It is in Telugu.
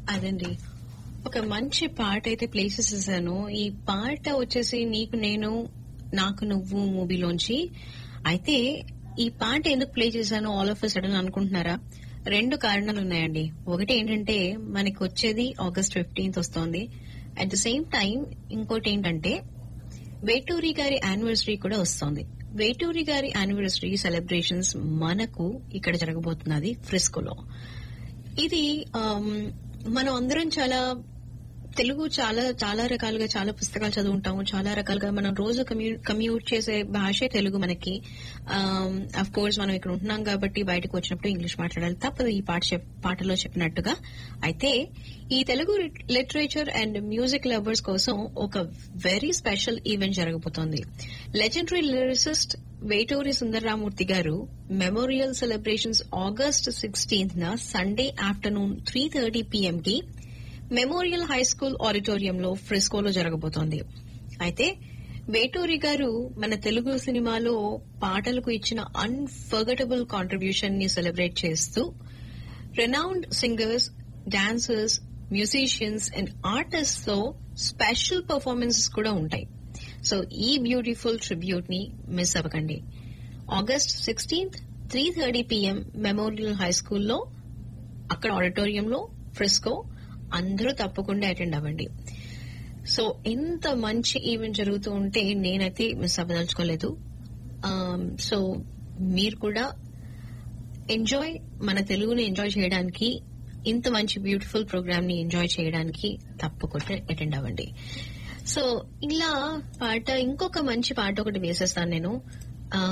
అదండి ఒక మంచి పాట అయితే ప్లే చేసేసాను ఈ పాట వచ్చేసి నీకు నేను నాకు నువ్వు మూవీలోంచి అయితే ఈ పాట ఎందుకు ప్లే చేశాను ఆల్ ఆఫ్ సడన్ అనుకుంటున్నారా రెండు కారణాలు ఉన్నాయండి ఒకటి ఏంటంటే మనకి వచ్చేది ఆగస్ట్ ఫిఫ్టీన్త్ వస్తోంది అట్ ద సేమ్ టైం ఇంకోటి ఏంటంటే వేటూరి గారి యానివర్సరీ కూడా వస్తోంది వేటూరి గారి యానివర్సరీ సెలబ్రేషన్స్ మనకు ఇక్కడ జరగబోతున్నది ఫ్రిస్కోలో ఇది ఆమ్, మనం అందరం చాలా తెలుగు చాలా చాలా రకాలుగా చాలా పుస్తకాలు చదువుంటాము చాలా రకాలుగా మనం రోజు కమ్యూట్ చేసే భాషే తెలుగు మనకి అఫ్ కోర్స్ మనం ఇక్కడ ఉంటున్నాం కాబట్టి బయటకు వచ్చినప్పుడు ఇంగ్లీష్ మాట్లాడాలి తప్పదు ఈ పాట చెప్- పాటలో చెప్పినట్టుగా అయితే ఈ Telugu literature and music lovers కోసం ఒక వెరీ స్పెషల్ ఈవెంట్ జరగబోతోంది legendary lyricist Veturi Sundararamamurthy garu memorial celebrations August sixteenth న Sunday afternoon three thirty P M కి మెమోరియల్ హై స్కూల్ ఆడిటోరియంలో ఫ్రిస్కోలో జరగబోతోంది అయితే వేటూరి గారు మన తెలుగు సినిమాలో పాటలకు ఇచ్చిన అన్ఫర్గటబుల్ కాంట్రిబ్యూషన్ ని సెలబ్రేట్ చేస్తూ renowned singers dancers musicians and artist తో స్పెషల్ పర్ఫార్మెన్సెస్ కూడా ఉంటాయి సో ఈ బ్యూటిఫుల్ ట్రిబ్యూట్ ని మిస్ అవ్వకండి August sixteenth three thirty P M memorial high స్కూల్లో అక్కడ ఆడిటోరియంలో ఫ్రిస్కో అందరూ తప్పకుండా అటెండ్ అవ్వండి సో ఇంత మంచి ఈవెంట్ జరుగుతూ ఉంటే నేనైతే మిస్ అవ్వదలుచుకోలేదు సో మీరు కూడా ఎంజాయ్ మన తెలుగుని ఎంజాయ్ చేయడానికి ఇంత మంచి బ్యూటిఫుల్ ప్రోగ్రామ్ ని ఎంజాయ్ చేయడానికి తప్పకుండా అటెండ్ అవ్వండి సో ఇలా పాట ఇంకొక మంచి పాట ఒకటి వేసేస్తాను నేను